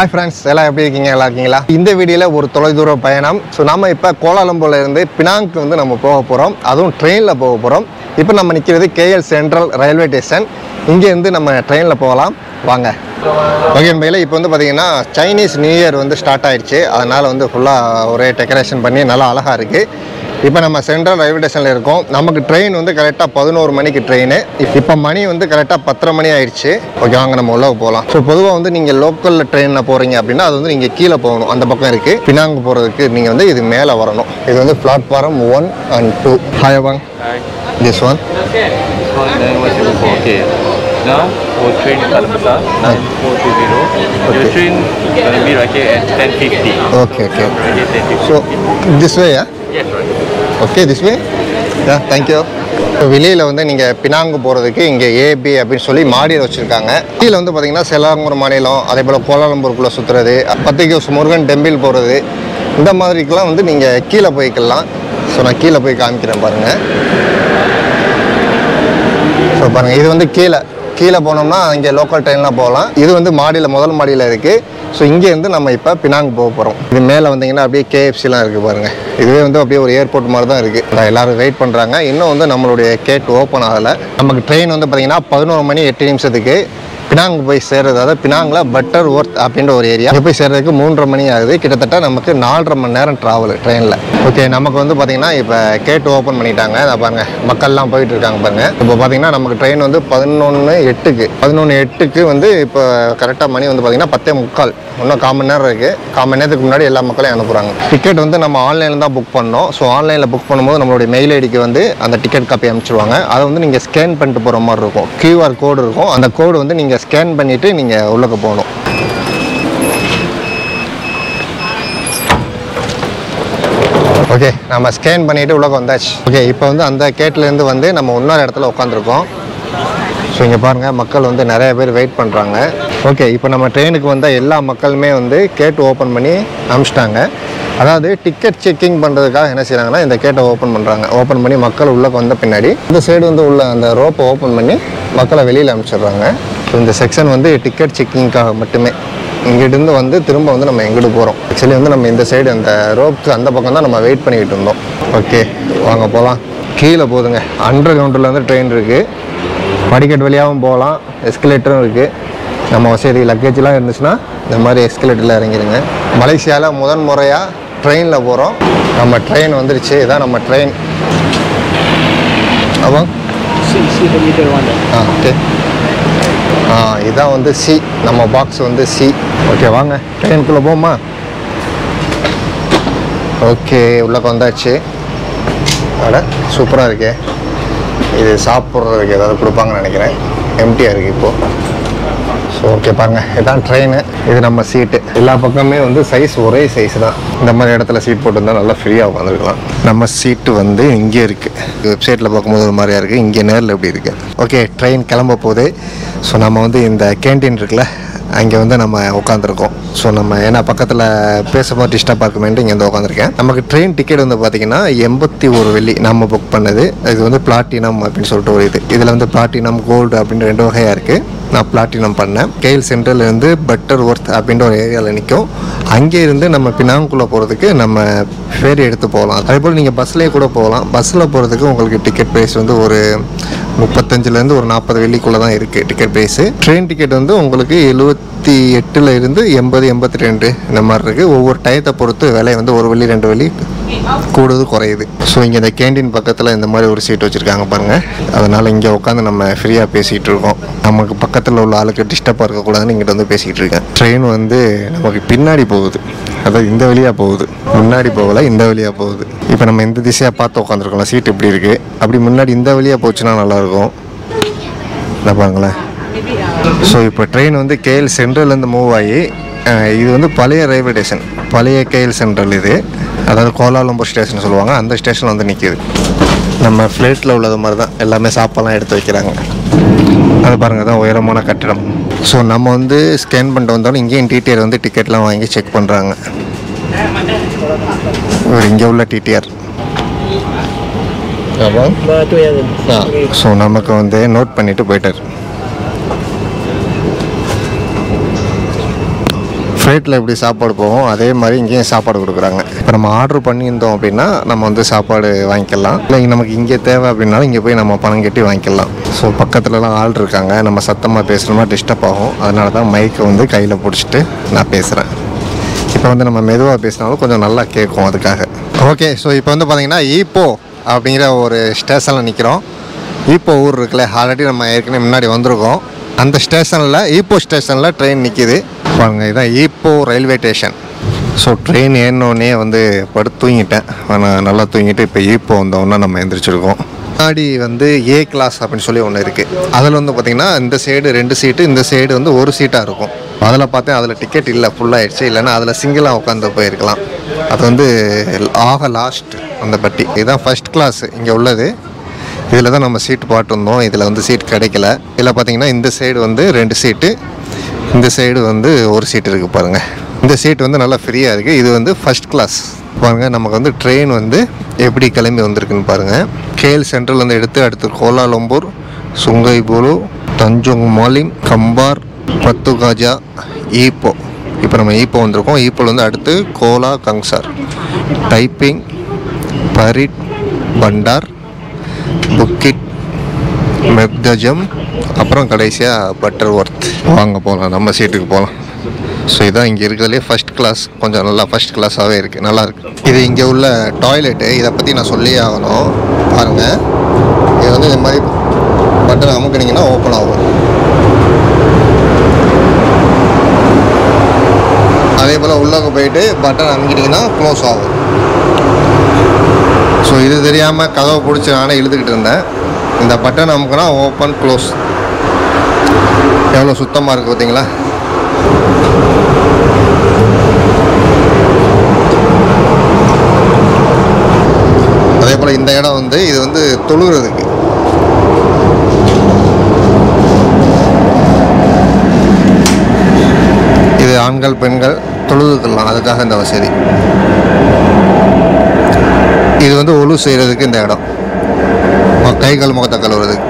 Hi friends எல்லாம் எப்படி இருக்கீங்க நல்லா இருக்கீங்களா இந்த வீடியோவில் ஒரு தொலைதூர பயணம் ஸோ நம்ம இப்போ கோலாலம்பூர்ல இருந்து பினாங்க்கு வந்து நம்ம போக போகிறோம் அதுவும் ட்ரெயினில் போக போகிறோம் இப்போ நம்ம நிற்கிறது கேஎல் சென்ட்ரல் ரயில்வே ஸ்டேஷன் இங்கேருந்து நம்ம ட்ரெயினில் போகலாம் வாங்க ஓகே பையில இப்போ வந்து பார்த்தீங்கன்னா சைனீஸ் நியூ இயர் வந்து ஸ்டார்ட் ஆயிடுச்சு அதனால் வந்து ஃபுல்லாக ஒரே டெக்கரேஷன் பண்ணி நல்லா அழகாக இருக்குது இப்போ நம்ம சென்ட்ரல் ரயில்வே ஸ்டேஷனில் இருக்கோம் நமக்கு ட்ரெயின் வந்து கரெக்டாக பதினோரு மணிக்கு ட்ரெயின் இப்போ மணி வந்து கரெக்டாக பத்தரை மணி ஆயிடுச்சு ஓகே வாங்க நம்ம உள்ள போகலாம் ஸோ பொதுவாக வந்து நீங்கள் லோக்கலில் ட்ரெயினில் போகிறீங்க அப்படின்னா அது வந்து நீங்கள் கீழே போகணும் அந்த பக்கம் இருக்குது பினாங்கு போகிறதுக்கு நீங்கள் வந்து இது மேலே வரணும் இது வந்து platform one and two hi வாங்க Hi. This one This one, then what's your for? Okay. Now, for train Palang Besar, 9420. Your train gonna be right here at 1050. Okay okay Right here, 1050. So this way Yes, right. Okay this way yeah thank you வெளியில் வந்து நீங்கள் Penang போகிறதுக்கு இங்கே AB அப்படின்னு சொல்லி மாடியில் வச்சுருக்காங்க கீழே வந்து பார்த்தீங்கன்னா செலாங்கூர் மாநிலம் அதே போல் கோலாலம்பூருக்குள்ளே சுற்றுறது பத்திரிகை முருகன் டெம்பிள் போகிறது இந்த மாதிரிக்கெல்லாம் வந்து நீங்கள் கீழே போய்க்கலாம் ஸோ நான் கீழே போய் காமிக்கிறேன் பாருங்கள் ஸோ பாருங்கள் இது வந்து கீழே கீழே போனோம்னா இங்கே லோக்கல் ட்ரெயின்லாம் போகலாம் இது வந்து மாடியில் முதல் மாடியில் இருக்குது ஸோ இங்கேருந்து நம்ம இப்போ பினாங் போக போகிறோம் இது மேலே வந்தீங்கன்னா அப்படியே கேஎஃப்சிலாம் இருக்குது பாருங்கள் இதுவே வந்து அப்படியே ஒரு ஏர்போர்ட் மாதிரி தான் இருக்குது எல்லாரும் வெயிட் பண்ணுறாங்க இன்னும் வந்து நம்மளுடைய கேட் ஓப்பன் ஆகலை நமக்கு ட்ரெயின் வந்து பார்த்தீங்கன்னா பதினோரு மணி எட்டு நிமிஷத்துக்கு பினாங் போய் சேர்றது அதாவது பினாங்கில் பட்டர் ஒர்த் அப்படின்ற ஒரு ஏரியா அங்கே போய் சேர்றதுக்கு மூன்றரை மணி ஆகுது கிட்டத்தட்ட நமக்கு நாலரை மணி நேரம் ட்ராவல் ட்ரெயினில் ஓகே நமக்கு வந்து பார்த்தீங்கன்னா இப்போ கேட் ஓப்பன் பண்ணிட்டாங்க அதை பாருங்க மக்கள்லாம் போயிட்டு இருக்காங்க பாருங்க இப்போ பார்த்தீங்கன்னா நமக்கு ட்ரெயின் வந்து பதினொன்று எட்டுக்கு பதினொன்று எட்டுக்கு வந்து இப்போ கரெக்டாக மணி வந்து பார்த்தீங்கன்னா பத்தே முக்கால் இன்னும் கால் மணி நேரம் இருக்குது கால் மணி நேரத்துக்கு முன்னாடி எல்லா மக்களையும் அனுப்புகிறாங்க டிக்கெட் வந்து நம்ம ஆன்லைனில் தான் புக் பண்ணோம் ஸோ ஆன்லைனில் புக் பண்ணும்போது நம்மளுடைய மெயில் ஐடிக்கு வந்து அந்த டிக்கெட் காப்பி அனுப்பிச்சிடுவாங்க அதை வந்து நீங்கள் ஸ்கேன் பண்ணிட்டு போகிற மாதிரி இருக்கும் கியூஆர் கோடு இருக்கும் அந்த கோடு வந்து நீங்கள் ஸ்கேன் பண்ணிவிட்டு நீங்கள் உள்ளக்க போகணும் ஓகே நம்ம ஸ்கேன் பண்ணிவிட்டு உள்ளக்க வந்தாச்சு ஓகே இப்போ வந்து அந்த கேட்லேருந்து வந்து நம்ம இன்னொரு இடத்துல உட்காந்துருக்கோம் ஸோ இங்கே பாருங்கள் மக்கள் வந்து நிறைய பேர் வெயிட் பண்ணுறாங்க ஓகே இப்போ நம்ம ட்ரெயினுக்கு வந்த எல்லா மக்களுமே வந்து கேட் ஓப்பன் பண்ணி அனுப்பிச்சிட்டாங்க அதாவது டிக்கெட் செக்கிங் பண்ணுறதுக்காக என்ன செய்கிறாங்கன்னா இந்த கேட்டை ஓப்பன் பண்ணுறாங்க ஓப்பன் பண்ணி மக்கள் உள்ளே வந்த பின்னாடி இந்த சைடு வந்து உள்ள அந்த ரோப்பை ஓப்பன் பண்ணி மக்களை வெளியில் அனுப்பிச்சிடுறாங்க ஸோ இந்த செக்ஷன் வந்து டிக்கெட் செக்கிங்காக மட்டுமே இங்கிட்டிருந்து வந்து திரும்ப வந்து நம்ம எங்கிட்டு போகிறோம் ஆக்சுவலி வந்து நம்ம இந்த சைடு அந்த ரோப்புக்கு அந்த பக்கம் தான் நம்ம வெயிட் பண்ணிக்கிட்டு இருந்தோம் ஓகே வாங்க போகலாம் கீழே போதுங்க அண்டர் கிரவுண்டில் வந்து ட்ரெயின் இருக்குது படிக்கட் வழியாகவும் போகலாம் எஸ்கலேட்டரும் இருக்குது நம்ம வசதி லக்கேஜ்லாம் இருந்துச்சுன்னா இந்த மாதிரி எஸ்கலேட்டரில் இறங்கிடுங்க மலேசியாவில் முதன் முறையாக ட்ரெயினில் போகிறோம் நம்ம ட்ரெயின் வந்துருச்சு இதான் நம்ம ட்ரெயின் அப்போ See, see the middle one. ஆ ஓகே ஆ இதான் வந்து சி நம்ம பாக்ஸ் வந்து சி ஓகே வாங்க ட்ரெயினுக்குள்ளே போமா ஓகே உள்ளே வந்தாச்சு அட சூப்பராக இருக்கே இது சாப்பிட்றதுக்கு ஏதாவது கொடுப்பாங்கன்னு நினைக்கிறேன் எம்டியாக இருக்குது இப்போது ஸோ ஓகே பாருங்க இதான் ட்ரெயின் இது நம்ம சீட்டு எல்லா பக்கமே வந்து சைஸ் ஒரே சைஸ் தான் இந்த மாதிரி இடத்துல சீட் போட்டிருந்தா நல்லா ஃப்ரீயாக உட்காந்துருக்கலாம் நம்ம சீட்டு வந்து இங்கே இருக்குது வெப்சைட்டில் பார்க்கும்போது ஒரு மாதிரியா இருக்குது இங்கே நேரில் எப்படி இருக்குது ஓகே ட்ரெயின் கிளம்ப போகுது ஸோ நம்ம வந்து இந்த கேண்டீன் இருக்குல்ல அங்கே வந்து நம்ம உட்காந்துருக்கோம் ஸோ நம்ம ஏன்னா பக்கத்தில் பேசும்போது டிஸ்டர்பாக இருக்குமேன்ட்டு இங்கே வந்து உட்காந்துருக்கேன் நமக்கு ட்ரெயின் டிக்கெட் வந்து பார்த்தீங்கன்னா எண்பத்தி ஒரு வெள்ளி நம்ம புக் பண்ணது இது வந்து பிளாட்டினம் அப்படின்னு சொல்லிட்டு ஒரு இது இதில் வந்து பிளாட்டினம் கோல்டு அப்படின்னு ரெண்டு வகையாக இருக்குது நான் பிளாட்டினம் பண்ணேன் கேஎல் சென்ட்ரல் இருந்து பட்டர் ஒர்த் அப்படின்ற ஒரு ஏரியாவில் நிற்கும் அங்கே இருந்து நம்ம பினாங்குள்ளே போகிறதுக்கு நம்ம ஃபேரி எடுத்து போகலாம் அதே போல் நீங்கள் பஸ்லேயே கூட போகலாம் பஸ்ஸில் போகிறதுக்கு உங்களுக்கு டிக்கெட் ப்ரைஸ் வந்து ஒரு முப்பத்தஞ்சுலேருந்து ஒரு நாற்பது வெள்ளிக்குள்ளே தான் இருக்குது டிக்கெட் ப்ரைஸு ட்ரெயின் டிக்கெட் வந்து உங்களுக்கு எழுபத்தி எட்டில் இருந்து எண்பது எண்பத்தி ரெண்டு இந்த மாதிரி இருக்குது ஒவ்வொரு டயத்தை பொறுத்து விலை வந்து ஒரு வெள்ளி ரெண்டு வெள்ளி கூடுது குறையுது ஸோ இங்கே இந்த கேண்டீன் பக்கத்தில் இந்த மாதிரி ஒரு சீட் வச்சுருக்காங்க பாருங்கள் அதனால் இங்கே உட்காந்து நம்ம ஃப்ரீயாக பேசிகிட்டு இருக்கோம் நமக்கு பக்கத்தில் உள்ள ஆளுக்கு டிஸ்டர்பாக இருக்கக்கூடாதுன்னு இங்கிட்ட வந்து பேசிக்கிட்டு இருக்கேன் ட்ரெயின் வந்து நமக்கு பின்னாடி போகுது அதாவது இந்த வழியாக போகுது முன்னாடி போகல இந்த வழியாக போகுது இப்போ நம்ம இந்த திசையாக பார்த்து உட்காந்துருக்கோம் சீட் இப்படி இருக்குது அப்படி முன்னாடி இந்த வழியாக போச்சுன்னா நல்லாயிருக்கும் இதை பாருங்களேன் ஸோ இப்போ ட்ரெயின் வந்து கேஎல் சென்ட்ரல்லேருந்து மூவ் ஆகி அஹ், இது வந்து பழைய ரயில்வே ஸ்டேஷன் பழைய கேஎல் சென்ட்ரல் இது அதாவது கோலாலம்பூர் ஸ்டேஷன் சொல்லுவாங்க அந்த ஸ்டேஷன் வந்து நிற்கிது நம்ம ஃப்ளைட்டில் உள்ளது மாதிரி தான் எல்லாமே சாப்பாடுலாம் எடுத்து வைக்கிறாங்க அது பாருங்கள் தான் உயரமான கட்டிடம் ஸோ நம்ம வந்து ஸ்கேன் பண்ணிட்டு வந்தாலும் இங்கேயும் டிடிஆர் வந்து டிக்கெட்லாம் வாங்கி செக் பண்ணுறாங்க இவர் இங்கே உள்ள டிடிஆர் அப்புறம் Batu ya kan? Okay. So நமக்கு வந்து நோட் பண்ணிட்டு போயிட்டார் ஃப்ளைட்டில் எப்படி சாப்பாடு போகும் அதே மாதிரி இங்கேயும் சாப்பாடு கொடுக்குறாங்க இப்போ நம்ம ஆர்டர் பண்ணியிருந்தோம் அப்படின்னா நம்ம வந்து சாப்பாடு வாங்கிக்கலாம் இல்லை நமக்கு இங்கே தேவை அப்படின்னாலும் இங்கே போய் நம்ம பணம் கட்டி வாங்கிக்கலாம் ஸோ பக்கத்துலலாம் ஆள் இருக்காங்க நம்ம சத்தமாக பேசுகிறோம்னா டிஸ்டர்ப் ஆகும் அதனால தான் மைக்கை வந்து கையில் பிடிச்சிட்டு நான் பேசுகிறேன் இப்போ வந்து நம்ம மெதுவாக பேசினாலும் கொஞ்சம் நல்லா கேட்கும் அதுக்காக ஓகே ஸோ இப்போ வந்து பார்த்தீங்கன்னா ஈப்போ அப்படிங்கிற ஒரு ஸ்டேஷனில் நிற்கிறோம் ஈப்போ ஊர் இருக்குல்ல ஆல்ரெடி நம்ம ஏற்கனவே முன்னாடி வந்திருக்கோம் அந்த ஸ்டேஷனில் ஈப்போ ஸ்டேஷனில் ட்ரெயின் நிற்கிது பாருங்க இதுதான் Ipoh railway station so train ஏறினோடனே வந்து படுத்து தூங்கிட்டேன் நான் நல்லா தூங்கிட்டு இப்போ ஈப்போ வந்தோன்னா நம்ம எந்திரிச்சிருக்கோம் முன்னாடி வந்து ஏ கிளாஸ் அப்படின்னு சொல்லி ஒன்று இருக்குது அதில் வந்து பார்த்திங்கன்னா இந்த சைடு ரெண்டு சீட்டு இந்த சைடு வந்து ஒரு சீட்டாக இருக்கும் அதில் பார்த்தேன் அதில் டிக்கெட் இல்லை ஃபுல்லாகிடுச்சு இல்லைன்னா அதில் சிங்கிளாக உட்காந்து போயிருக்கலாம் அது வந்து ஆக லாஸ்ட் அந்த பட்டி இதுதான் ஃபர்ஸ்ட் கிளாஸ் இங்கே உள்ளது இதில் தான் நம்ம சீட் பாட்டிருந்தோம் இதில் வந்து சீட் கிடைக்கல இதில் பார்த்தீங்கன்னா இந்த சைடு வந்து ரெண்டு சீட்டு இந்த சைடு வந்து ஒரு சீட் இருக்குது பாருங்கள் இந்த சீட் வந்து நல்லா ஃப்ரீயாக இருக்குது இது வந்து ஃபர்ஸ்ட் கிளாஸ் பாருங்கள் நமக்கு வந்து ட்ரெயின் வந்து எப்படி கிளம்பி வந்திருக்குன்னு பாருங்கள் கேஎல் சென்ட்ரல்லேருந்து எடுத்து அடுத்து Kuala Lumpur Sungai Buloh Tanjung Malim Kampar Batu Gajah Ipoh இப்போ நம்ம ஈப்போ வந்திருக்கோம் ஈப்போல வந்து அடுத்து Kuala Kangsar Taiping Parit Buntar Bukit Mertajam அப்புறம் கடைசியாக பட்டர் ஒர்த் வாங்க போகலாம் நம்ம சீட்டுக்கு போகலாம் ஸோ இதான் இங்கே இருக்கிறதுலே ஃபஸ்ட் கிளாஸ் கொஞ்சம் நல்லா ஃபஸ்ட் கிளாஸாகவே இருக்குது நல்லா இருக்கு இது இங்கே உள்ள டாய்லெட்டு இதை பற்றி நான் சொல்லியே ஆகணும் பாருங்கள் இது வந்து இந்த மாதிரி பட்டன் அமுக்குனீங்கன்னா ஓப்பன் ஆகும் அதே போல் உள்ளே போயிட்டு பட்டன் அமுக்கிட்டிங்கன்னா க்ளோஸ் ஆகும் ஸோ இது தெரியாமல் கதவை பிடிச்சி நானே இழுத்துக்கிட்டு இருந்தேன் இந்த பட்டன் அமுக்குனா ஓப்பன் க்ளோஸ் எவ்வளோ சுத்தமாக இருக்குது பார்த்தீங்களா அதே போல் இந்த இடம் வந்து இது வந்து தொழுகிறதுக்கு இது ஆண்கள் பெண்கள் தொழுதுக்கலாம் அதுக்காக இந்த வசதி இது வந்து ஒழு செய்கிறதுக்கு இந்த இடம் மு- கை கால் முகத்தை கழுவுறதுக்கு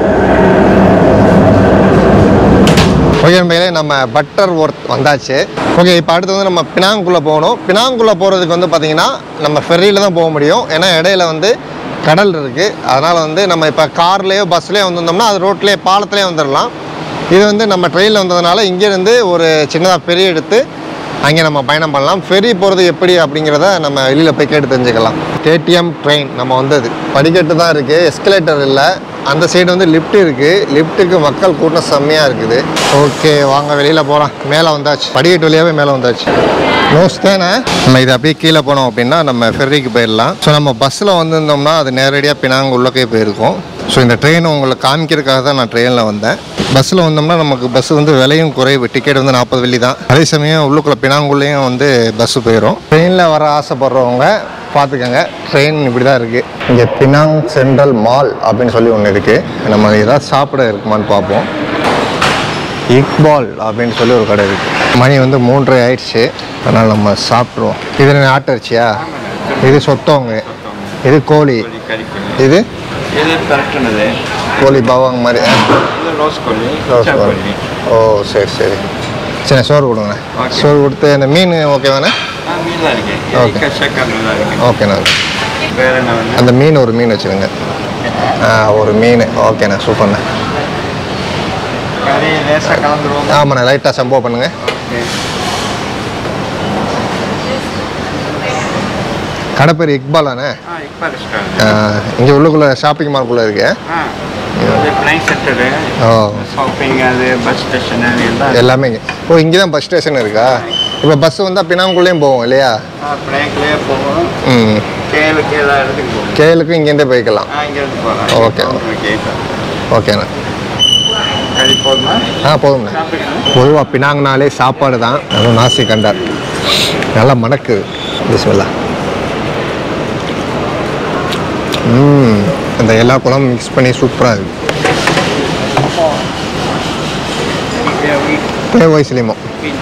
ஓகே நண்பர்களே நம்ம பட்டர் ஒர்த் வந்தாச்சு ஓகே இப்போ அடுத்து வந்து நம்ம பினாங்குள்ளே போகணும் பினாங்குள்ளே போகிறதுக்கு வந்து பார்த்திங்கன்னா நம்ம ஃபெர்ரியில் தான் போக முடியும் ஏன்னா இடையில வந்து கடல் இருக்குது அதனால் வந்து நம்ம இப்போ கார்லேயோ பஸ்லேயோ வந்திருந்தோம்னா அது ரோட்லேயே பாலத்துலேயே வந்துடலாம் இது வந்து நம்ம ட்ரெயினில் வந்ததுனால இங்கேருந்து ஒரு சின்னதாக பெரிய எடுத்து அங்கே நம்ம பயணம் பண்ணலாம் ஃபெரி போகிறது எப்படி அப்படிங்கிறத நம்ம வெளியில் போய் கேட்டு தெரிஞ்சுக்கலாம் கேடிஎம் ட்ரெயின் நம்ம வந்தது படிக்கட்டு தான் இருக்குது எஸ்கலேட்டர் இல்லை அந்த சைடு வந்து லிஃப்ட் இருக்குது லிஃப்ட்டுக்கு மக்கள் கூட்டம் செம்மையாக இருக்குது ஓகே வாங்க வெளியில் போகலாம் மேலே வந்தாச்சு படிக்கட்டு வழியாகவே மேலே வந்தாச்சு நோஸ் தானே நம்ம இது அப்படியே கீழே போனோம் அப்படின்னா நம்ம ஃபெர்ரிக்கு போயிடலாம் ஸோ நம்ம பஸ்ஸில் வந்திருந்தோம்னா அது நேரடியாக பினாங்க உள்ளக்கே போயிருக்கோம் ஸோ இந்த ட்ரெயின் உங்களுக்கு காமிக்கிறதுக்காக தான் நான் ட்ரெயினில் வந்தேன் பஸ்ஸில் வந்தோம்னா நமக்கு பஸ் வந்து விலையும் குறைவு டிக்கெட் வந்து நாற்பது வெள்ளி தான் அதே சமயம் உள்ளுக்குள்ள பினாங்குள்ளேயும் வந்து பஸ்ஸு போயிடும் ட்ரெயினில் வர ஆசைப்படுறவங்க பார்த்துக்கோங்க ட்ரெயின் இப்படி தான் இருக்குது இங்கே பினாங் சென்ட்ரல் மால் அப்படின்னு சொல்லி ஒன்று இருக்குது நம்ம ஏதாவது சாப்பிட இருக்குமான்னு பார்ப்போம் இக்பால் அப்படின்னு சொல்லி ஒரு கடை இருக்குது மணி வந்து மூன்றரை ஆயிடுச்சு அதனால் நம்ம சாப்பிட்ருவோம் இது என்ன ஆட்டரிச்சியா இது சொத்தவங்க இது கோழி இது இது கரெக்டானது கோழி பாவாங்க மாதிரி ஆ. இது ரோஸ் கோழி ரோஸ் சாப் கோழி. கோழி ஓ சரி சரி சரி சோறு கொடுங்கண்ணே Okay. சோறு கொடுத்து அந்த மீன் ஓகேவாண்ணே ஆ மீன்லாம் இருக்கு Okay. கஷக்கா மீன்லாம் இருக்கு ஓகேண்ணா வேற என்ன வேணும் அந்த மீன் ஒரு மீன் வச்சுருங்க ஆ ஒரு மீன் ஓகேண்ணா சூப்பர்ண்ணே கறி லேசாக கலந்துருவோம் ஆமாண்ணே லைட்டாக சம்பவம் பண்ணுங்கள் ஓகே கடை பேர் இக்பாலாண்ணே ஆ இப்போ ரெஸ்டாரண்ட் இங்கே உள்ளுக்குள்ளே ஷாப்பிங் மால்குள்ளே இருக்கு ஆ இது வந்து பிளைன் சென்டரு ஓ ஷாப்பிங் அது பஸ் ஸ்டேஷன் எல்லாம் எல்லாமே இங்கே ஓ இங்கே தான் பஸ் ஸ்டேஷன் இருக்கா இப்போ பஸ் வந்தால் பினாங்குள்ளேயும் போவோம் இல்லையா பிளைன்லேயே போவோம் ம் கேளுக்கு எல்லா இடத்துக்கும் போவோம் கேலுக்கும் இங்கேருந்தே போய்க்கலாம் ஆ இங்கேருந்து போகலாம் Okay. ஓகே ஓகேண்ணா கறி போதுமா ஆ போதும்ண்ணே சாப்பிடுங்க பொதுவாக பினாங்கனாலே சாப்பாடு தான் அதுவும் நாசி கண்டார் நல்லா மணக்குது பிஸ்மில்லா ம் இந்த எல்லா குழம்பும் மிக்ஸ் பண்ணி சூப்பராக இருக்கு பே வயசுலேயுமோ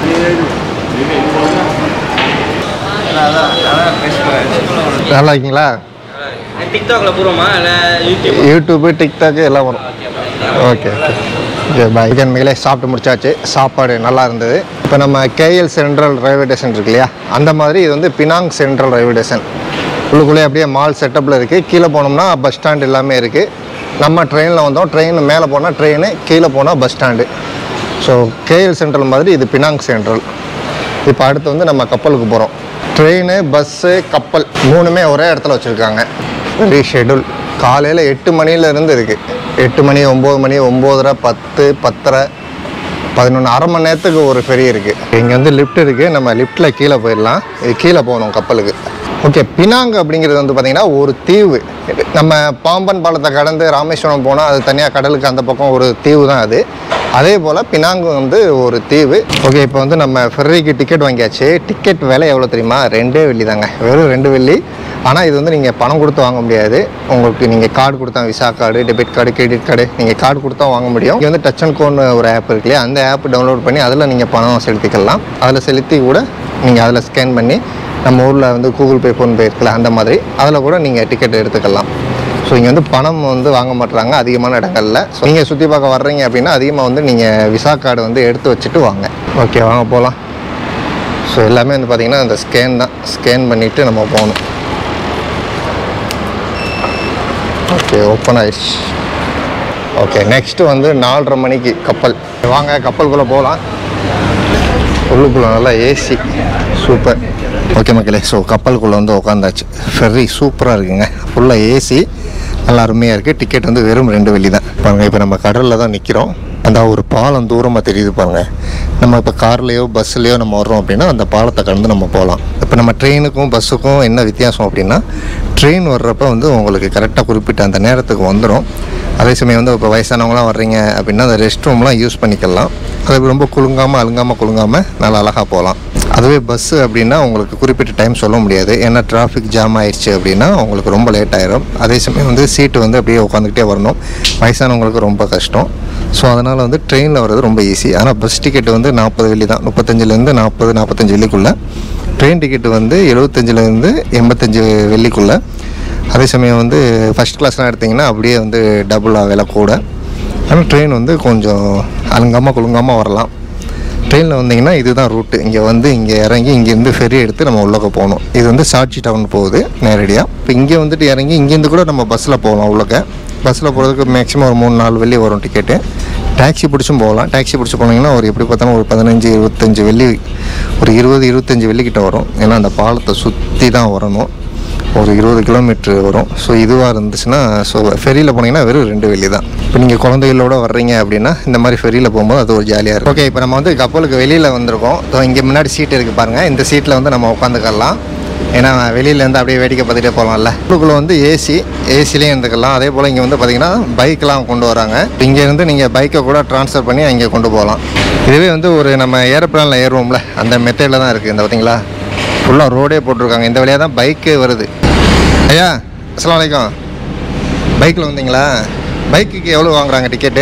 அதான் அதான் பேசுகிறேன் நல்லா இருக்கீங்களா டிக்டாக்ல போகிறோமா இல்லை யூடியூப் யூடியூப்பு டிக்டாக்கு எல்லாம் வரும் okay okay okay bye chicken மிகளே சாப்பிட்டு முடிச்சாச்சு சாப்பாடு நல்லா இருந்தது இப்போ நம்ம கேஎல் சென்ட்ரல் ரயில்வே ஸ்டேஷன் இருக்கு இல்லையா அந்த மாதிரி இது வந்து பினாங் சென்ட்ரல் ரயில்வே ஸ்டேஷன் உள்ளுக்குள்ளே அப்படியே மால் செட்டப்பில் இருக்குது கீழே போனோம்னா பஸ் ஸ்டாண்ட் எல்லாமே இருக்குது நம்ம ட்ரெயினில் வந்தோம் ட்ரெயின் மேலே போனால் ட்ரெயின் கீழே போனால் bus stand so KL central மாதிரி இது பினாங் சென்ட்ரல் இப்போ அடுத்து வந்து நம்ம கப்பலுக்கு போகிறோம் ட்ரெயின் பஸ்ஸு கப்பல் மூணுமே ஒரே இடத்துல வச்சுருக்காங்க வெரி ஷெடியூல் காலையில் எட்டு மணிலேருந்து இருக்குது எட்டு மணி ஒம்பது மணி ஒம்போதரை பத்து பத்தரை பதினொன்று அரை மணி நேரத்துக்கு ஒரு ஃபெரி இருக்குது இங்கே வந்து லிஃப்ட் இருக்குது நம்ம லிஃப்ட்டில் கீழே போயிடலாம் இது கீழே போகணும் கப்பலுக்கு ஓகே பினாங் அப்படிங்கிறது வந்து பார்த்திங்கன்னா ஒரு தீவு நம்ம பாம்பன் பாலத்தை கடந்து ராமேஸ்வரம் போனால் அது தனியாக கடலுக்கு அந்த பக்கம் ஒரு தீவு தான் அது அதே போல் பினாங்கு வந்து ஒரு தீவு ஓகே இப்போ வந்து நம்ம ஃபெர்ரிக்கு டிக்கெட் வாங்கியாச்சு டிக்கெட் விலை எவ்வளோ தெரியுமா ரெண்டே வெள்ளி தாங்க வெறும் ரெண்டு வெள்ளி ஆனால் இது வந்து நீங்கள் பணம் கொடுத்து வாங்க முடியாது உங்களுக்கு நீங்கள் கார்டு கொடுத்தா visa card debit card credit card நீங்கள் கார்டு கொடுத்தா வாங்க முடியும் இங்கே வந்து டச் அண்ட் கோன் ஒரு ஆப் இருக்கு இல்லையா அந்த ஆப் டவுன்லோட் பண்ணி அதில் நீங்கள் பணம் செலுத்திக்கலாம் அதில் செலுத்தி கூட நீங்கள் அதில் ஸ்கேன் பண்ணி நம்ம ஊரில் வந்து கூகுள் பே ஃபோன்பே இருக்குல்ல அந்த மாதிரி அதில் கூட நீங்கள் டிக்கெட் எடுத்துக்கலாம் ஸோ இங்கே வந்து பணம் வந்து வாங்க மாட்டுறாங்க அதிகமான இடங்கள்ல ஸோ நீங்கள் சுற்றி பார்க்க வர்றீங்க அப்படின்னா அதிகமாக வந்து நீங்கள் விசா கார்டு வந்து எடுத்து வச்சுட்டு வாங்க ஓகே வாங்க போகலாம் ஸோ எல்லாமே வந்து பார்த்திங்கன்னா அந்த ஸ்கேன் தான் ஸ்கேன் பண்ணிவிட்டு நம்ம போகணும் ஓகே ஓப்பன் ஆயிடுச்சு ஓகே நெக்ஸ்ட்டு வந்து நாலரை மணிக்கு கப்பல் வாங்க கப்பலுக்குள்ளே போகலாம் உள்ளுக்குள்ளே நல்லா ஏசி சூப்பர் ஓகே மக்களே ஸோ கப்பலுக்குள்ளே வந்து உட்காந்தாச்சு ஃபெர்ரி சூப்பராக இருக்குங்க ஃபுல்லாக ஏசி நல்லா அருமையாக இருக்குது டிக்கெட் வந்து வெறும் ரெண்டு வெள்ளி தான் பாருங்கள் இப்போ நம்ம கடலில் தான் நிற்கிறோம் அந்த ஒரு பாலம் தூரமாக தெரியுது பாருங்க நம்ம இப்போ கார்லேயோ பஸ்ஸுலேயோ நம்ம வர்றோம் அப்படின்னா அந்த பாலத்தை கடந்து நம்ம போகலாம் இப்போ நம்ம ட்ரெயினுக்கும் பஸ்ஸுக்கும் என்ன வித்தியாசம் அப்படின்னா ட்ரெயின் வர்றப்ப வந்து உங்களுக்கு கரெக்டாக குறிப்பிட்ட அந்த நேரத்துக்கு வந்துடும் அதே சமயம் வந்து இப்போ வயசானவங்களாம் வர்றீங்க அப்படின்னா அந்த ரெஸ்ட் ரூம்லாம் யூஸ் பண்ணிக்கலாம் அது ரொம்ப குலுங்காமல் அழுங்காமல் குலுங்காமல் நல்லா அழகாக போகலாம் அதுவே பஸ்ஸு அப்படின்னா உங்களுக்கு குறிப்பிட்ட டைம் சொல்ல முடியாது ஏன்னா டிராஃபிக் ஜாம் ஆயிடுச்சு அப்படின்னா உங்களுக்கு ரொம்ப லேட் ஆயிரும் அதே சமயம் வந்து சீட்டு வந்து அப்படியே உட்காந்துக்கிட்டே வரணும் வயசானவங்களுக்கு ரொம்ப கஷ்டம் ஸோ அதனால் வந்து ட்ரெயினில் வர்றது ரொம்ப ஈஸி ஆனால் பஸ் டிக்கெட் வந்து நாற்பது வெள்ளி தான் முப்பத்தஞ்சுலேருந்து நாற்பது நாற்பத்தஞ்சு வெள்ளிக்குள்ளே ட்ரெயின் டிக்கெட் வந்து எழுபத்தஞ்சிலேருந்து எண்பத்தஞ்சு வெள்ளிக்குள்ளே அதே சமயம் வந்து ஃபஸ்ட் கிளாஸ்லாம் எடுத்திங்கன்னா அப்படியே வந்து டபுளாக விலை கூட ஆனால் ட்ரெயின் வந்து கொஞ்சம் அலுங்காமல் குலுங்காமல் வரலாம் ட்ரெயினில் வந்தீங்கன்னா இதுதான் ரூட்டு இங்கே வந்து இங்கே இறங்கி இங்கேருந்து ஃபெரி எடுத்து நம்ம உள்ளக்க போகணும் இது வந்து சாட்சி டவுன் போகுது நேரடியாக இப்போ இங்கே வந்துட்டு இறங்கி இங்கேருந்து கூட நம்ம பஸ்ஸில் போகலாம் உள்ளக்க பஸ்ஸில் போகிறதுக்கு மேக்ஸிமம் ஒரு மூணு நாலு வெள்ளி வரும் டிக்கெட்டு டாக்ஸி பிடிச்சும் போகலாம் டாக்ஸி பிடிச்சி போனீங்கன்னா ஒரு எப்படி பார்த்தாலும் ஒரு பதினஞ்சு இருபத்தஞ்சு வெள்ளி ஒரு இருபது இருபத்தஞ்சு வெள்ளிக்கிட்ட வரும் ஏன்னா அந்த பாலத்தை சுற்றி தான் வரணும் ஒரு இருபது கிலோமீட்ரு வரும் ஸோ இதுவாக இருந்துச்சுன்னா ஸோ ஃபெரியில் போனீங்கன்னா வெறும் ரெண்டு வெள்ளி தான் இப்போ நீங்கள் குழந்தைகளோட வர்றீங்க அப்படின்னா இந்த மாதிரி ஃபெரியில் போகும்போது அது ஒரு ஜாலியாக இருக்கும் ஓகே இப்போ நம்ம வந்து கப்பலுக்கு வெளியில் வந்திருக்கோம் ஸோ இங்கே முன்னாடி சீட் இருக்குது பாருங்கள் இந்த சீட்டில் வந்து நம்ம உட்காந்துக்கலாம் ஏன்னா வெளியிலேருந்து அப்படியே வேடிக்கை பார்த்துட்டே போகலாம்ல உள்ளுக்குள்ளே வந்து ஏசி ஏசிலையும் இருந்துக்கலாம் அதே போல் இங்கே வந்து பார்த்தீங்கன்னா பைக்கெலாம் கொண்டு வராங்க இங்கேருந்து நீங்கள் பைக்கை கூட ட்ரான்ஸ்ஃபர் பண்ணி அங்கே கொண்டு போகலாம் இதுவே வந்து ஒரு நம்ம ஏரோப்ளானில் ஏறுவோம்ல அந்த மெத்தேடில் தான் இருக்குது இந்த பார்த்தீங்களா ஃபுல்லாக ரோடே போட்டிருக்காங்க இந்த வழியாக தான் பைக்கு வருது ஐயா அஸ்ஸலாமு அலைக்கும் பைக்கில் வந்தீங்களா பைக்குக்கு எவ்வளோ வாங்குறாங்க டிக்கெட்டு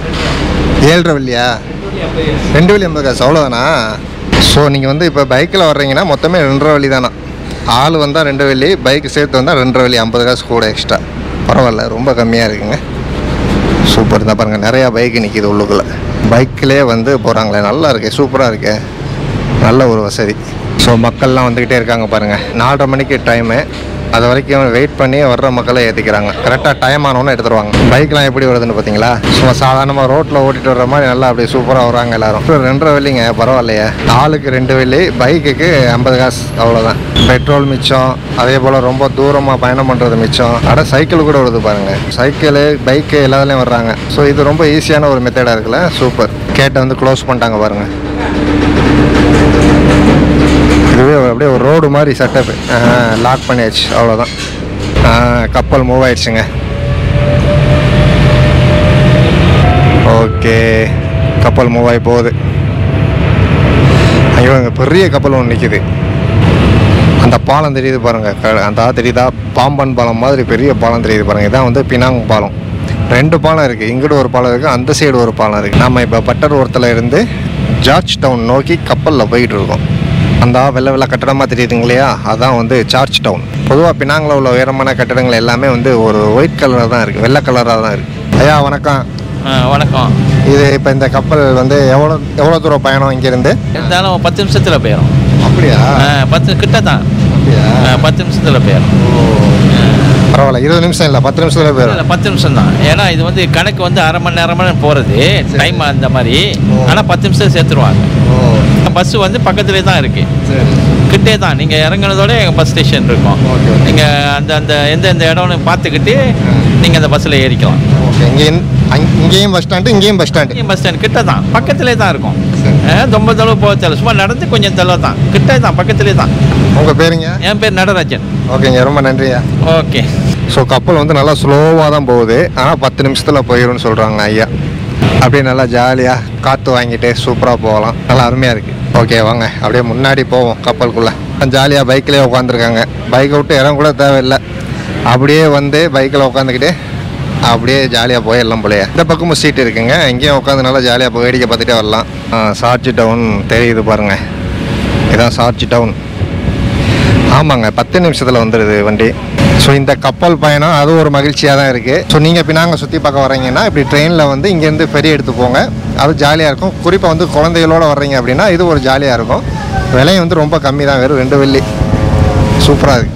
ஏழரை வெள்ளியா ரெண்டு வெள்ளி ஐம்பது காசு அவ்வளோதானா ஸோ நீங்கள் வந்து இப்போ பைக்கில் வர்றீங்கன்னா மொத்தமே ரெண்டரை வெள்ளி தானா ஆள் வந்தால் ரெண்டு வெள்ளி பைக்கு சேர்த்து வந்தால் ரெண்டரை வெள்ளி ஐம்பது காசு கூட எக்ஸ்ட்ரா பரவாயில்ல ரொம்ப கம்மியாக இருக்குங்க சூப்பர் தான் பாருங்கள் நிறையா பைக்கு நிற்கிது உள்ளுக்குள்ளே பைக்கிலே வந்து போகிறாங்களே நல்லா இருக்கே சூப்பராக இருக்கே நல்ல ஒரு வசதி ஸோ மக்கள்லாம் வந்துக்கிட்டே இருக்காங்க பாருங்கள் நாலரை மணிக்கு டைமு அது வரைக்கும் வெயிட் பண்ணி வர்ற மக்களை ஏற்றிக்கிறாங்க கரெக்டாக டைம் ஆனோன்னு எடுத்துருவாங்க பைக்லாம் எப்படி வருதுன்னு பார்த்தீங்களா சும்மா சாதாரணமாக ரோட்டில் ஓட்டிட்டு வர்ற மாதிரி நல்லா அப்படியே சூப்பராக வராங்க எல்லாரும் அப்புறம் ரெண்டரை வெள்ளிங்க பரவாயில்லையே ஆளுக்கு ரெண்டு வெள்ளி பைக்குக்கு ஐம்பது காசு அவ்வளோதான் பெட்ரோல் மிச்சம் அதே போல் ரொம்ப தூரமாக பயணம் பண்ணுறது மிச்சம் அட சைக்கிள் கூட வருது பாருங்கள் சைக்கிளு பைக்கு எல்லாத்துலேயும் வர்றாங்க ஸோ இது ரொம்ப ஈஸியான ஒரு மெத்தடாக இருக்குல்ல சூப்பர் கேட்டை வந்து க்ளோஸ் பண்ணிட்டாங்க பாருங்கள் இதுவே அப்படியே ஒரு ரோடு மாதிரி செட்டப்பு லாக் பண்ணியாச்சு அவ்வளோதான் கப்பல் மூவ் ஆயிடுச்சுங்க ஓகே கப்பல் மூவ் ஆகி போகுது ஐயோ இங்கே பெரிய கப்பல் ஒன்று நிற்கிது அந்த பாலம் தெரியுது பாருங்க க- அந்த ஆ தெரியுதா பாம்பன் பாலம் மாதிரி பெரிய பாலம் தெரியுது பாருங்க இதான் வந்து பினாங் பாலம் ரெண்டு பாலம் இருக்குது இங்கிட்டு ஒரு பாலம் இருக்குது அந்த சைடு ஒரு பாலம் இருக்குது நம்ம இப்போ பட்டர் ஓரத்தில் இருந்து ஜார்ஜ் டவுன் நோக்கி கப்பலில் போயிட்டு இருக்கோம் அந்த வெள்ளை வெள்ளை கட்டடமாக தெரியுதுங்க இல்லையா அதான் வந்து சார்ஜ் டவுன் பொதுவாக பினாங்கில் உள்ள உயரமான கட்டடங்கள் எல்லாமே வந்து ஒரு ஒயிட் கலராக தான் இருக்குது வெள்ளை கலராக தான் இருக்குது ஐயா வணக்கம் ஆ, வணக்கம் இது இப்போ இந்த கப்பல் வந்து எவ்வளோ எவ்வளோ தூரம் பயணம் இங்கேருந்து இருந்தாலும் பத்து நிமிஷத்தில் போயிடும் அப்படியா ஆ, பத்து கிட்ட தான் அப்படியா ஆ, பத்து நிமிஷத்தில் போயிடும் பரவாயில்ல இருபது நிமிஷம் இல்லை பத்து நிமிஷத்துல போயிடும் இல்லை பத்து நிமிஷம் தான் ஏன்னா இது வந்து கணக்கு வந்து அரை மணி நேரம் மணி நேரம் போகிறது டைம் அந்த மாதிரி ஆனால் பத்து நிமிஷம் சேர்த்துருவாங்க பஸ்ஸு வந்து பக்கத்துலேயே தான் இருக்குது சரி கிட்டே தான் நீங்கள் இறங்குனதோட எங்கள் பஸ் ஸ்டேஷன் இருக்கும் ஓகே, ஓகே. நீங்கள் அந்த அந்த எந்த எந்த இடம்னு பார்த்துக்கிட்டு நீங்கள் அந்த பஸ்ஸில் ஏறிக்கலாம் ஓகே இங்கே இங்கேயும் பஸ் ஸ்டாண்டு இங்கேயும் பஸ் ஸ்டாண்டு இங்கேயும் பஸ் ஸ்டாண்ட் கிட்ட தான் பக்கத்துலேயே தான் இருக்கும் சரி. ஆ, ரொம்ப தொலைவு போக தேவை சும்மா நடந்து கொஞ்சம் தொலைவு தான் கிட்ட தான் பக்கத்துலேயே தான் உங்கள் பேருங்க என் பேர் நடராஜன் ஓகேங்க ரொம்ப நன்றியா ஓகே ஸோ கப்பல் வந்து நல்லா ஸ்லோவாக தான் போகுது ஆனால் பத்து நிமிஷத்தில் போயிடும்னு சொல்கிறாங்க ஐயா அப்படியே நல்லா ஜாலியாக காற்று வாங்கிட்டு சூப்பராக போகலாம் நல்லா அருமையாக இருக்குது ஓகே வாங்க அப்படியே முன்னாடி போவோம் கப்பலுக்குள்ளே ஜாலியாக பைக்லேயே உட்காந்துருக்காங்க பைக்கை விட்டு இடம் கூட தேவையில்லை அப்படியே வந்து பைக்கில் உட்காந்துக்கிட்டு அப்படியே ஜாலியாக போயிடலாம் போலயே இந்த பக்கமும் சீட் இருக்குங்க இங்கேயும் உட்காந்து நல்லா ஜாலியாக போய் வேடிக்கை பார்த்துட்டே வரலாம் சார்ஜி டவுன் தெரியுது பாருங்கள் இதான் சார்ஜி டவுன் ஆமாங்க பத்து நிமிஷத்தில் வந்துடுது வண்டி ஸோ இந்த கப்பல் பயணம் அது ஒரு மகிழ்ச்சியாக தான் இருக்குது ஸோ நீங்கள் பின்னாங்க சுற்றி பார்க்க வர்றீங்கன்னா இப்படி ட்ரெயினில் வந்து இங்கேருந்து ஃபெரி எடுத்து போங்க அது ஜாலியாக இருக்கும் குறிப்பாக வந்து குழந்தைகளோட வர்றீங்க அப்படின்னா இது ஒரு ஜாலியாக இருக்கும் விலையும் வந்து ரொம்ப கம்மி தான் வெறும் ரெண்டு வெள்ளி சூப்பராக இருக்கு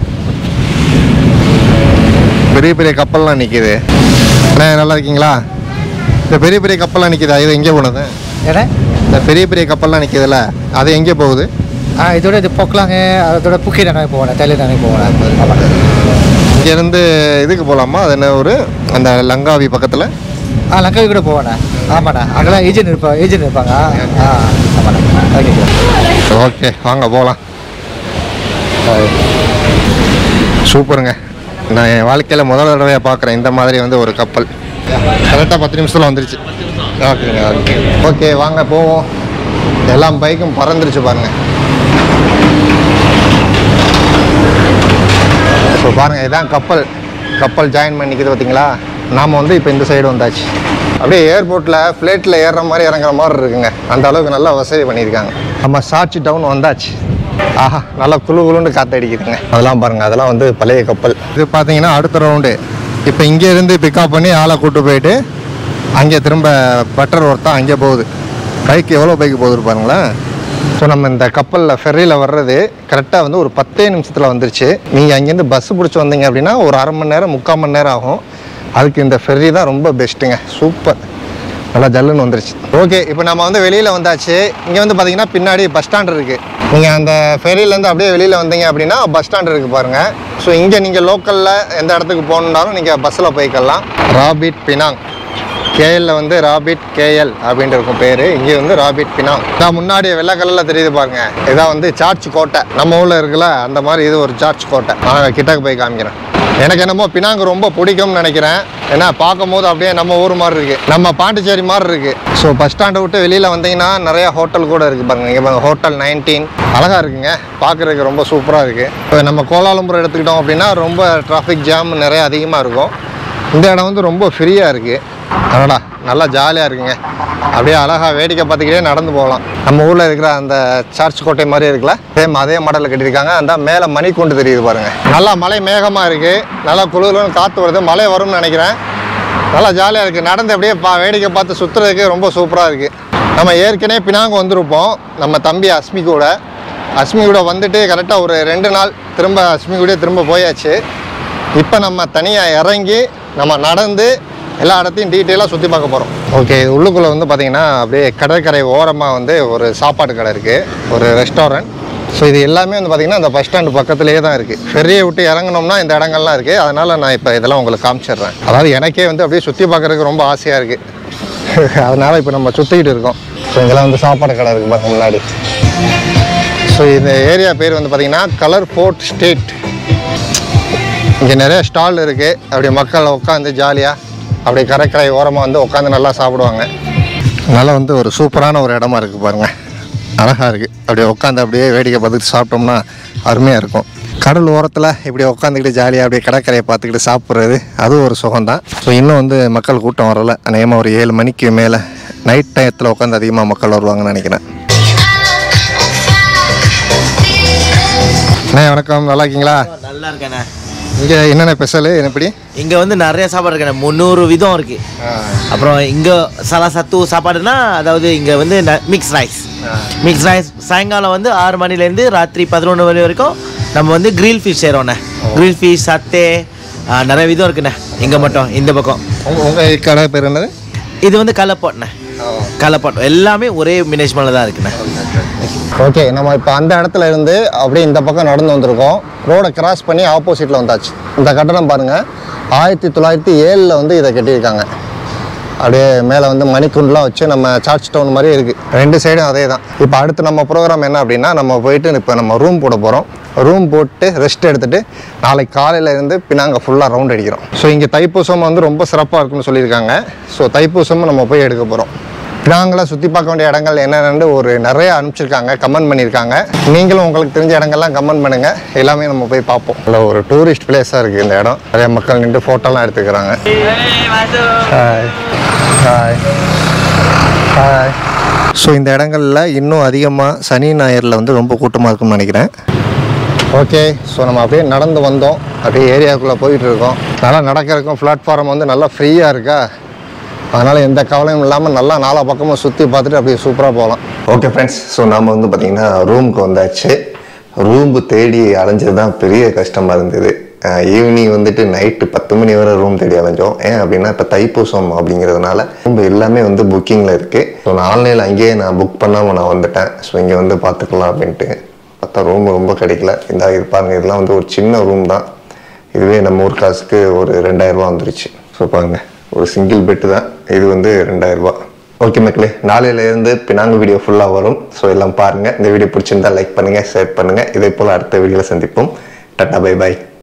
பெரிய பெரிய கப்பல்லாம் நிற்கிது அண்ணே நல்லா இருக்கீங்களா இந்த பெரிய பெரிய கப்பல்லாம் நிற்கிதா இது எங்கே போனது ஏன்னா இந்த பெரிய பெரிய கப்பல்லாம் நிற்கிதுல்ல அது எங்கே போகுது ஆ இதோட இது பொக்கலாங்க அதோட புக்கி தானே போவேன் தைல தானே போவேன் ஆமாம் இங்கேருந்து இதுக்கு போகலாமா அது என்ன ஒரு அந்த லங்காவி பக்கத்தில் ஆ லங்காவி கூட போவேண்ணா ஆமாண்ணா அங்கெல்லாம் ஏஜென்ட் இருப்பாங்க ஏஜென்ட் இருப்பாங்க ஆ ஆமாண்ணா ஓகே ஓகே வாங்க போகலாம் சூப்பருங்க நான் என் வாழ்க்கையில் முதல் தடவையாக பார்க்குறேன் இந்த மாதிரி வந்து ஒரு கப்பல் கரெக்டாக பத்து நிமிஷத்தில் வந்துருச்சு ஓகேங்க ஓகே ஓகே வாங்க போவோம் எல்லாம் பைக்கும் பறந்துருச்சு பாருங்க இப்போ பாருங்கள் இதான் கப்பல் கப்பல் ஜாயின் பண்ணிக்குது பார்த்தீங்களா நாம் வந்து இப்போ இந்த சைடு வந்தாச்சு அப்படியே ஏர்போர்ட்டில் ஃப்ளைட்டில் ஏறுற மாதிரி இறங்குற மாதிரி இருக்குங்க அந்த அளவுக்கு நல்லா வசதி பண்ணியிருக்காங்க நம்ம சாட்சி டவுன் வந்தாச்சு ஆஹா நல்லா குளு குளுன்னு காத்தடிக்குதுங்க அதெல்லாம் பாருங்கள் அதெல்லாம் வந்து பழைய கப்பல் இது பார்த்தீங்கன்னா அடுத்த ரவுண்டு இப்போ இங்கே இருந்து பிக்கப் பண்ணி ஆளை கூட்டு போயிட்டு அங்கே திரும்ப பட்டர் ஒர்த்தான் அங்கே போகுது பைக் எவ்வளோ பைக் போகுது பாருங்களேன் ஸோ நம்ம இந்த கப்பலில் ஃபெர்ரியில் வர்றது கரெக்டாக வந்து ஒரு பத்தே நிமிஷத்தில் வந்துருச்சு நீங்கள் அங்கேருந்து பஸ் பிடிச்சி வந்தீங்க அப்படின்னா ஒரு அரை மணி நேரம் முக்கால் மணி நேரம் ஆகும் அதுக்கு இந்த ஃபெர்ரி தான் ரொம்ப பெஸ்ட்டுங்க சூப்பர் நல்லா ஜல்லுன்னு வந்துருச்சு ஓகே இப்போ நம்ம வந்து வெளியில் வந்தாச்சு இங்கே வந்து பார்த்தீங்கன்னா பின்னாடி பஸ் ஸ்டாண்ட் இருக்குது நீங்கள் அந்த ஃபெரியிலேருந்து அப்படியே வெளியில் வந்தீங்க அப்படின்னா பஸ் ஸ்டாண்ட் இருக்குது பாருங்கள் ஸோ இங்கே நீங்கள் லோக்கலில் எந்த இடத்துக்கு போகணுன்னாலும் நீங்கள் பஸ்ஸில் போய்க்கலாம் ராபிட் பினாங் கேஎல்ல வந்து ராபிட் கேஎல் அப்படின்ட்டு இருக்கும் பேர் இங்கே வந்து ராபிட் பினாங் நான் முன்னாடி வெள்ளை கலரில் தெரியுது பாருங்க இதான் வந்து சார்ஜ் கோட்டை நம்ம ஊரில் இருக்குல்ல அந்த மாதிரி இது ஒரு சார்ஜ் கோட்டை நான் கிட்டக்கு போய் காமிக்கிறேன் எனக்கு என்னமோ பினாங்கு ரொம்ப பிடிக்கும்னு நினைக்கிறேன் ஏன்னா பார்க்கும் போது அப்படியே நம்ம ஊர் மாதிரி இருக்கு நம்ம பாண்டிச்சேரி மாதிரி இருக்கு ஸோ பஸ் ஸ்டாண்டை விட்டு வெளியில் வந்தீங்கன்னா நிறைய ஹோட்டல் கூட இருக்கு பாருங்க இங்கே பாருங்க ஹோட்டல் நைன்டீன் அழகா இருக்குங்க பார்க்குறதுக்கு ரொம்ப சூப்பராக இருக்கு இப்போ நம்ம கோலாலம்பூர் எடுத்துக்கிட்டோம் அப்படின்னா ரொம்ப டிராஃபிக் ஜாம் நிறைய அதிகமாக இருக்கும் இந்த இடம் வந்து ரொம்ப ஃப்ரீயாக இருக்குது அடடா நல்லா ஜாலியாக இருக்குங்க அப்படியே அழகாக வேடிக்கை பார்த்துக்கிட்டே நடந்து போகலாம் நம்ம ஊரில் இருக்கிற அந்த சர்ச் கோட்டை மாதிரி இருக்குல்ல சேம் அதே மாடலில் கட்டியிருக்காங்க அந்த மேலே மணி கொண்டு தெரியுது பாருங்க நல்லா மலை மேகமாக இருக்குது நல்லா குளிர்னு காற்று வருது மழை வரும்னு நினைக்கிறேன் நல்லா ஜாலியாக இருக்குது நடந்து அப்படியே பா வேடிக்கை பார்த்து சுற்றுறதுக்கு ரொம்ப சூப்பராக இருக்குது நம்ம ஏற்கனவே பினாங்க வந்திருப்போம் நம்ம தம்பி அஸ்மி கூட அஸ்மி கூட வந்துட்டு கரெக்டாக ஒரு ரெண்டு நாள் திரும்ப அஸ்மி கூட திரும்ப போயாச்சு இப்போ நம்ம தனியாக இறங்கி நம்ம நடந்து எல்லா இடத்தையும் டீட்டெயிலாக சுற்றி பார்க்க போகிறோம் ஓகே இது உள்ளுக்குள்ளே வந்து பார்த்தீங்கன்னா அப்படியே கடற்கரை ஓரமாக வந்து ஒரு சாப்பாடு கடை இருக்குது ஒரு ரெஸ்டாரண்ட் ஸோ இது எல்லாமே வந்து பார்த்திங்கன்னா அந்த பஸ் ஸ்டாண்டு பக்கத்துலேயே தான் இருக்குது ஃபெரியை விட்டு இறங்கணும்னா இந்த இடங்கள்லாம் இருக்குது அதனால் நான் இப்போ இதெல்லாம் உங்களுக்கு காமிச்சிடுறேன் அதாவது எனக்கே வந்து அப்படியே சுற்றி பார்க்குறதுக்கு ரொம்ப ஆசையாக இருக்குது அதனால் இப்போ நம்ம சுற்றிக்கிட்டு இருக்கோம் ஸோ இதெல்லாம் வந்து சாப்பாடு கடை இருக்குது பாருங்க முன்னாடி ஸோ இந்த ஏரியா பேர் வந்து பார்த்திங்கன்னா கலர் ஃபோர்ட் ஸ்டேட் இங்கே நிறைய ஸ்டால் இருக்குது அப்படியே மக்கள் உட்காந்து ஜாலியாக அப்படியே கடற்கரை ஓரமாக வந்து உட்காந்து நல்லா சாப்பிடுவாங்க நல்லா வந்து ஒரு சூப்பரான ஒரு இடமா இருக்குது பாருங்கள் அழகாக இருக்குது அப்படியே உட்காந்து அப்படியே வேடிக்கை பார்த்துட்டு சாப்பிட்டோம்னா அருமையாக இருக்கும் கடல் ஓரத்தில் இப்படி உட்காந்துக்கிட்டு ஜாலியாக அப்படியே கடற்கரையை பார்த்துக்கிட்டு சாப்பிட்றது அதுவும் ஒரு சுகம்தான் ஸோ இன்னும் வந்து மக்கள் கூட்டம் வரல அநேகமாக ஒரு ஏழு மணிக்கு மேலே நைட் டயத்தில் உட்காந்து அதிகமாக மக்கள் வருவாங்கன்னு நினைக்கிறேன் அண்ணே வணக்கம் நல்லா இருக்கீங்களா நல்லா இருக்கேண்ணே இங்கே என்னென்ன ஸ்பெஷலு எப்படி இங்கே வந்து நிறைய சாப்பாடு இருக்கு முந்நூறு விதம் இருக்குது அப்புறம் இங்கே சலா சத்து சாப்பாடுனா அதாவது இங்கே வந்து மிக்ஸ் ரைஸ் மிக்ஸ் ரைஸ் சாயங்காலம் வந்து ஆறு மணிலேருந்து ராத்திரி பதினொன்று மணி வரைக்கும் நம்ம வந்து கிரில் ஃபிஷ் செய்கிறோண்ணே கிரில் ஃபிஷ் சத்தே ஆ, நிறைய விதம் இருக்குண்ணே இங்கே மட்டும் இந்த பக்கம் உங்கள் உங்கள் கடை பேர் என்னது இது வந்து கலப்பாட்ண்ணே கலப்பாட் எல்லாமே ஒரே மேனேஜ்மெண்ட்டில் தான் இருக்குண்ணே ஓகே நம்ம இப்போ அந்த இடத்துல இருந்து அப்படியே இந்த பக்கம் நடந்து வந்திருக்கோம் ரோடை கிராஸ் பண்ணி ஆப்போசிட்டில் வந்தாச்சு இந்த கட்டடம் பாருங்கள் ஆயிரத்தி தொள்ளாயிரத்தி ஏழில் வந்து இதை கட்டியிருக்காங்க அப்படியே மேலே வந்து மணிக்குண்டெலாம் வச்சு நம்ம சார்ஜ் டவுன் மாதிரி இருக்குது ரெண்டு சைடும் அதே தான் இப்போ அடுத்து நம்ம ப்ரோக்ராம் என்ன அப்படின்னா நம்ம போயிட்டு இப்போ நம்ம ரூம் போட போகிறோம் ரூம் போட்டு ரெஸ்ட் எடுத்துட்டு நாளைக்கு காலையில இருந்து பின்னாங்க ஃபுல்லாக ரவுண்ட் அடிக்கிறோம் ஸோ இங்கே தைப்பூசம் வந்து ரொம்ப சிறப்பாக இருக்குன்னு சொல்லியிருக்காங்க ஸோ தைப்பூசமும் நம்ம போய் எடுக்க போகிறோம் பினாங்களை சுற்றி பார்க்க வேண்டிய இடங்கள் என்னென்னு ஒரு நிறைய அனுப்பிச்சிருக்காங்க கமெண்ட் பண்ணியிருக்காங்க நீங்களும் உங்களுக்கு தெரிஞ்ச இடங்கள்லாம் கமெண்ட் பண்ணுங்கள் எல்லாமே நம்ம போய் பார்ப்போம் இல்லை ஒரு டூரிஸ்ட் பிளேஸாக இருக்குது இந்த இடம் நிறைய மக்கள் நின்று ஃபோட்டோலாம் எடுத்துக்கிறாங்க ஹாய் ஹாய் ஹாய் ஸோ இந்த இடங்கள்ல இன்னும் அதிகமாக சனி ஞாயிறில் வந்து ரொம்ப கூட்டமாக இருக்கும்னு நினைக்கிறேன் ஓகே ஸோ நம்ம அப்படியே நடந்து வந்தோம் அப்படியே ஏரியாவுக்குள்ளே போயிட்டு இருக்கோம் நல்லா நடக்கிறதுக்கும் பிளாட்ஃபார்ம் வந்து நல்லா ஃப்ரீயாக இருக்கா அதனால் எந்த கவலையும் இல்லாமல் நல்லா நாலா பக்கமும் சுற்றி பார்த்துட்டு அப்படியே சூப்பராக போகலாம் ஓகே ஃப்ரெண்ட்ஸ் ஸோ நம்ம வந்து பார்த்திங்கன்னா ரூமுக்கு வந்தாச்சு ரூம்பு தேடி அலைஞ்சது தான் பெரிய கஷ்டமாக இருந்தது ஈவினிங் வந்துட்டு நைட்டு பத்து மணி வரை ரூம் தேடி அலைஞ்சோம் ஏன் அப்படின்னா இப்போ தைப்பூசம் அப்படிங்கிறதுனால ரூம் எல்லாமே வந்து புக்கிங்கில் இருக்குது ஸோ நான் ஆன்லைனில் அங்கேயே நான் புக் பண்ணாமல் நான் வந்துட்டேன் ஸோ இங்கே வந்து பார்த்துக்கலாம் அப்படின்ட்டு பார்த்தா ரூம் ரொம்ப கிடைக்கல இந்த இது பாருங்க இதெல்லாம் வந்து ஒரு சின்ன ரூம் தான் இதுவே நம்ம ஊர் காசுக்கு ஒரு ரெண்டாயிரம் ரூபா வந்துருச்சு ஸோ பாருங்க ஒரு சிங்கிள் பெட்டு தான் இது வந்து ரெண்டாயிரம் ரூபா ஓகே மக்களே நாளையில இருந்து பினாங்கு வீடியோ ஃபுல்லாக வரும் ஸோ எல்லாம் பாருங்க இந்த வீடியோ பிடிச்சிருந்தா லைக் பண்ணுங்க ஷேர் பண்ணுங்க இதே போல் அடுத்த வீடியோவில் சந்திப்போம் டாட்டா பை பை